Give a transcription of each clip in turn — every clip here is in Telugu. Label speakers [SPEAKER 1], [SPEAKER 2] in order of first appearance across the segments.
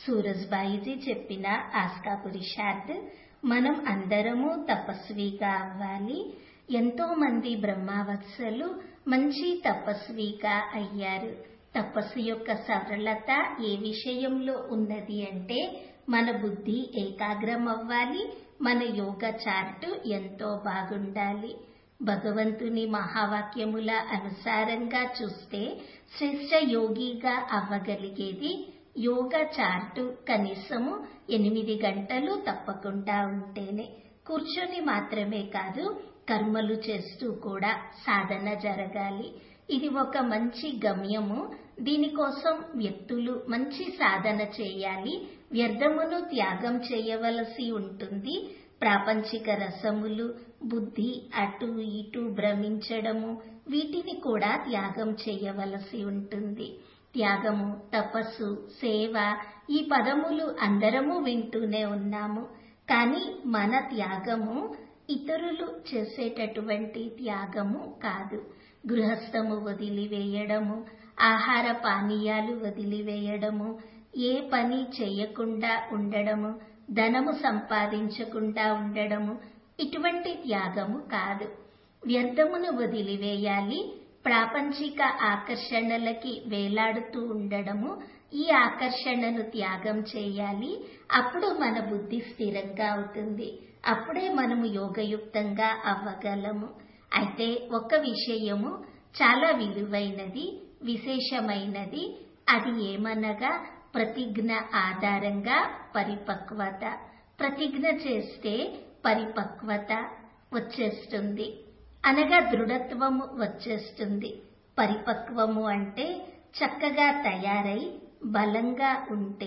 [SPEAKER 1] సూరజ్బాయిజీ చెప్పిన ఆస్కా పురుషార్థ్ మనం అందరము తపస్విగా అవ్వాలి ఎంతో మంది బ్రహ్మవత్సలు మంచి తపస్విగా అయ్యారు తపస్సు యొక్క సరళత ఏ విషయంలో ఉన్నది అంటే మన బుద్ధి ఏకాగ్రం అవ్వాలి మన యోగ చార్టు ఎంతో బాగుండాలి భగవంతుని మహావాక్యముల అనుసారంగా చూస్తే శ్రేష్ట యోగిగా అవ్వగలిగేది యోగ చార్టు కనీసము ఎనిమిది గంటలు తప్పకుండా ఉంటేనే కూర్చొని మాత్రమే కాదు కర్మలు చేస్తూ కూడా సాధన జరగాలి ఇది ఒక మంచి గమ్యము దీనికోసం వ్యక్తులు మంచి సాధన చేయాలి వ్యర్థమును త్యాగం చేయవలసి ఉంటుంది ప్రాపంచిక రసములు బుద్ధి అటు ఇటు భ్రమించడము వీటిని కూడా త్యాగం చేయవలసి ఉంటుంది త్యాగము తపస్సు సేవ ఈ పదములు అందరము వింటూనే ఉన్నాము కానీ మన త్యాగము ఇతరులు చేసేటటువంటి త్యాగము కాదు గృహస్థము వదిలివేయడము ఆహార పానీయాలు వదిలివేయడము ఏ పని చేయకుండా ఉండడము ధనము సంపాదించకుండా ఉండడము ఇటువంటి త్యాగము కాదు వ్యర్థమును వదిలివేయాలి ప్రాపంచిక ఆకర్షణలకి వేలాడుతూ ఉండడము ఈ ఆకర్షణను త్యాగం చేయాలి అప్పుడు మన బుద్ధి స్థిరంగా అవుతుంది అప్పుడే మనము యోగయుక్తంగా అవ్వగలము అయితే ఒక విషయము చాలా విలువైనది విశేషమైనది అది ఏమనగా ప్రతిజ్ఞ ఆధారంగా పరిపక్వత ప్రతిజ్ఞ చేస్తే పరిపక్వత వచ్చేస్తుంది అనగా దృఢత్వము వచ్చేస్తుంది పరిపక్వము అంటే చక్కగా తయారై బలంగా ఉంటే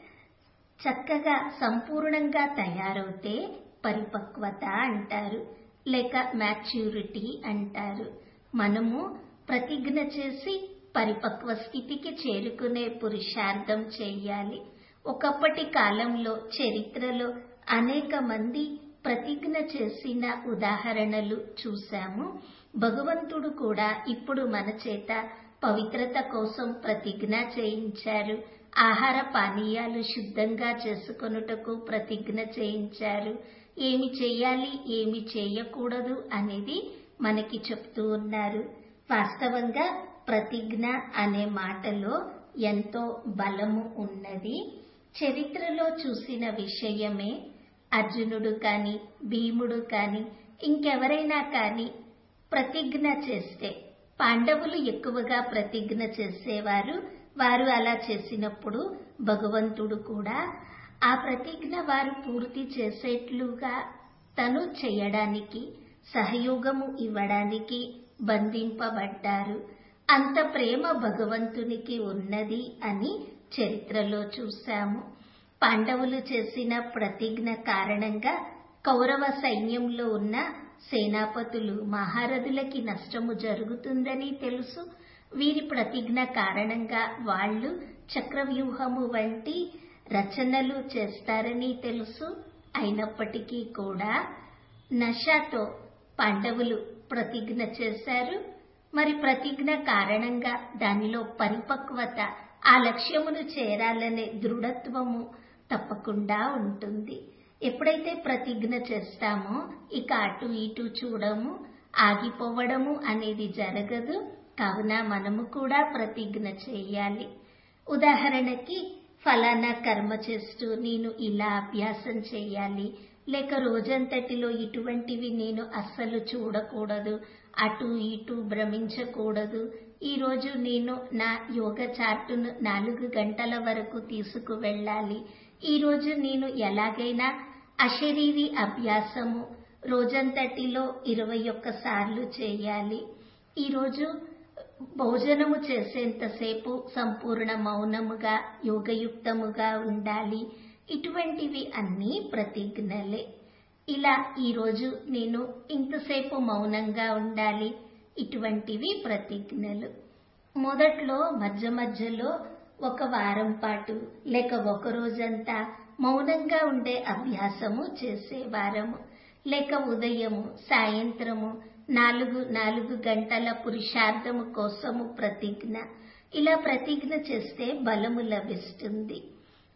[SPEAKER 1] చక్కగా సంపూర్ణంగా తయారవుతే పరిపక్వత అంటారు లేక మ్యాచ్యూరిటీ అంటారు మనము ప్రతిజ్ఞ చేసి పరిపక్వ స్థితికి చేరుకునే పురుషార్థం చేయాలి ఒకప్పటి కాలంలో చరిత్రలో అనేక మంది ప్రతిజ్ఞ చేసిన ఉదాహరణలు చూశాము భగవంతుడు కూడా ఇప్పుడు మన చేత పవిత్రత కోసం ప్రతిజ్ఞ చేయించారు ఆహార పానీయాలు శుద్ధంగా చేసుకొనుటకు ప్రతిజ్ఞ చేయించారు ఏమి చేయాలి ఏమి చేయకూడదు అనేది మనకి చెప్తూ ఉన్నారు వాస్తవంగా ప్రతిజ్ఞ అనే మాటలో ఎంతో బలము ఉన్నది చరిత్రలో చూసిన విషయమే అర్జునుడు కాని భీముడు కాని ఇంకెవరైనా కాని ప్రతిజ్ఞ చేస్తే పాండవులు ఎక్కువగా ప్రతిజ్ఞ చేసేవారు వారు అలా చేసినప్పుడు భగవంతుడు కూడా ఆ ప్రతిజ్ఞ వారు పూర్తి చేసేట్లుగా తను చేయడానికి సహయోగము ఇవ్వడానికి బంధింపబడ్డారు అంత ప్రేమ భగవంతునికి ఉన్నది అని చరిత్రలో చూశాము పాండవులు చేసిన ప్రతిజ్ఞ కారణంగా కౌరవ సైన్యంలో ఉన్న సేనాపతులు మహారథులకి నష్టము జరుగుతుందని తెలుసు వీరి ప్రతిజ్ఞ కారణంగా వాళ్ళు చక్రవ్యూహము వంటి రచనలు చేస్తారని తెలుసు అయినప్పటికీ కూడా నషతో పాండవులు ప్రతిజ్ఞ చేశారు మరి ప్రతిజ్ఞ కారణంగా దానిలో పరిపక్వత ఆ లక్ష్యమును చేరాలనే దృఢత్వము తప్పకుండా ఉంటుంది ఎప్పుడైతే ప్రతిజ్ఞ చేస్తామో ఇక అటు ఇటు చూడము ఆగిపోవడము అనేది జరగదు కావున మనము కూడా ప్రతిజ్ఞ చేయాలి ఉదాహరణకి ఫలానా కర్మ చేస్తూ నేను ఇలా అభ్యాసం చేయాలి లేక రోజంతటిలో ఇటువంటివి నేను అస్సలు చూడకూడదు అటు ఇటు భ్రమించకూడదు ఈరోజు నేను నా యోగ చార్టును నాలుగు గంటల వరకు తీసుకువెళ్ళాలి ఈరోజు నేను ఎలాగైనా అశరీరి అభ్యాసము రోజంతటిలో ఇరవై ఒక్క సార్లు చేయాలి ఈరోజు భోజనము చేసేంతసేపు సంపూర్ణ మౌనముగా యోగయుక్తముగా ఉండాలి ఇటువంటివి అన్నీ ప్రతిజ్ఞలే ఇలా ఈరోజు నేను ఇంతసేపు మౌనంగా ఉండాలి ఇటువంటివి ప్రతిజ్ఞలు మొదట్లో మధ్య మధ్యలో ఒక వారం పాటు లేక ఒక రోజంతా మౌనంగా ఉండే అభ్యాసము చేసేవారము లేక ఉదయము సాయంత్రము నాలుగు నాలుగు గంటల పురుషార్థము కోసము ప్రతిజ్ఞ ఇలా ప్రతిజ్ఞ చేస్తే బలము లభిస్తుంది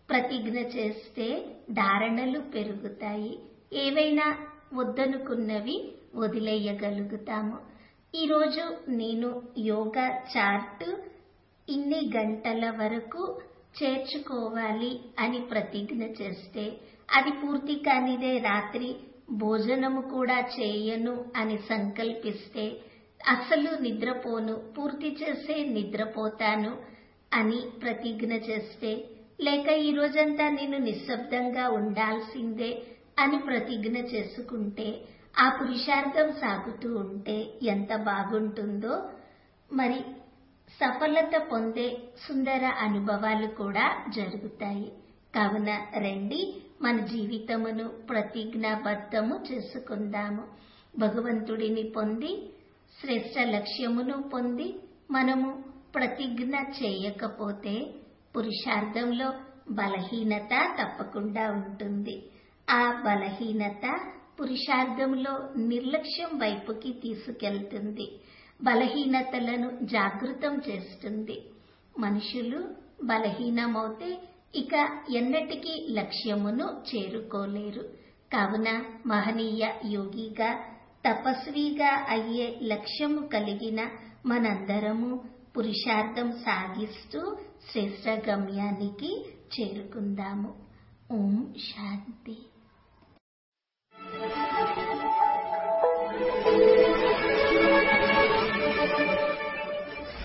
[SPEAKER 1] ప్రతిజ్ఞ చేస్తే ధారణలు పెరుగుతాయి ఏవైనా వద్దనుకున్నవి వదిలేయగలుగుతాము ఈరోజు నేను యోగా చార్ట్ ఇన్ని గంటల వరకు చేర్చుకోవాలి అని ప్రతిజ్ఞ చేస్తే అది పూర్తి కానిదే రాత్రి భోజనము కూడా చేయను అని సంకల్పిస్తే అసలు నిద్రపోను పూర్తి చేసే నిద్రపోతాను అని ప్రతిజ్ఞ చేస్తే లేక ఈ రోజంతా నేను నిశ్శబ్దంగా ఉండాల్సిందే అని ప్రతిజ్ఞ చేసుకుంటే ఆ పురుషార్థం సాగుతూ ఉంటే ఎంత బాగుంటుందో మరి సఫలత పొందే సుందర అనుభవాలు కూడా జరుగుతాయి కావున రండి మన జీవితమును ప్రతిజ్ఞాబద్ధము చేసుకుందాము భగవంతుడిని పొంది శ్రేష్ట లక్ష్యమును పొంది మనము ప్రతిజ్ఞ చేయకపోతే పురుషార్థంలో బలహీనత తప్పకుండా ఉంటుంది ఆ బలహీనత పురుషార్థంలో నిర్లక్ష్యం వైపుకి తీసుకెళ్తుంది బలహీనతలను జాగృతం చేస్తుంది మనుషులు బలహీనమవుతే ఇక ఎన్నటికీ లక్ష్యమును చేరుకోలేరు కావున మహనీయ యోగిగా తపస్విగా అయ్యే లక్ష్యము కలిగిన మనందరము పురుషార్థం సాగిస్తూ శ్రేష్ట గమ్యానికి చేరుకుందాము ఓం శాంతి